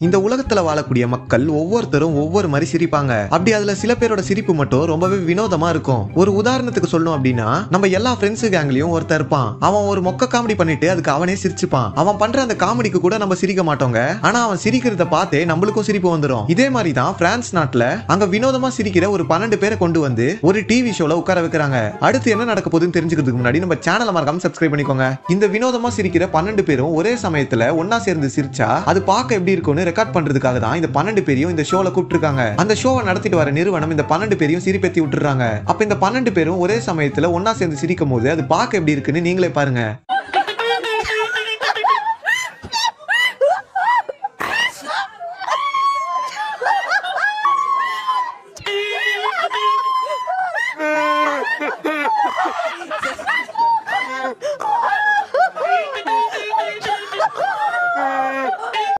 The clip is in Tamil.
இந்த உலகத்துல வாழக்கூடிய மக்கள் ஒவ்வொருத்தரும் ஒவ்வொரு மாதிரி சிரிப்பாங்க அப்படி அதுல சில பேரோட சிரிப்பு மட்டும் ரொம்பவே வினோதமா இருக்கும் ஒரு உதாரணத்துக்கு சொல்லணும் அப்படின்னா நம்ம எல்லா ஃப்ரெண்ட்ஸ் கேங்லயும் ஒருத்தர் இருப்பான் அவன் ஒரு மொக்க காமெடி பண்ணிட்டு அதுக்கு அவனே சிரிச்சுப்பான் அவன் பண்ற அந்த காமெடிக்கு கூட நம்ம சிரிக்க மாட்டோங்க ஆனா அவன் சிரிக்கிறத பார்த்தே நம்மளுக்கும் சிரிப்பு வந்துரும் இதே மாதிரி தான் பிரான்ஸ் நாட்டுல அங்க வினோதமா சிரிக்கிற ஒரு பன்னெண்டு பேரை கொண்டு வந்து ஒரு டிவி ஷோல உட்கார வைக்கிறாங்க அடுத்து என்ன நடக்க போகுதுன்னு தெரிஞ்சுக்கிறதுக்கு முன்னாடி நம்ம சேனலை மறக்காம சப்ஸ்கிரைப் பண்ணிக்கோங்க இந்த வினோதமா சிரிக்கிற பன்னெண்டு பேரும் ஒரே சமயத்துல ஒன்னா சேர்ந்து சிரிச்சா அது பார்க்க எப்படி இருக்கும்னு ரெக்கார்ட் பண்றதுக்காக தான் இந்த பன்னெண்டு பேரையும் இந்த ஷோல கூப்பிட்டுருக்காங்க அந்த ஷோவை நடத்திட்டு வர நிறுவனம் இந்த பன்னெண்டு பேரையும் சிரிப்பேத்தி விட்டுறாங்க அப்ப இந்த பன்னெண்டு பேரும் ஒரே சமயத்துல ஒன்னா சேர்ந்து சிரிக்கும் போது அது பார்க்க எப்படி இருக்குன்னு நீங்களே பாருங்க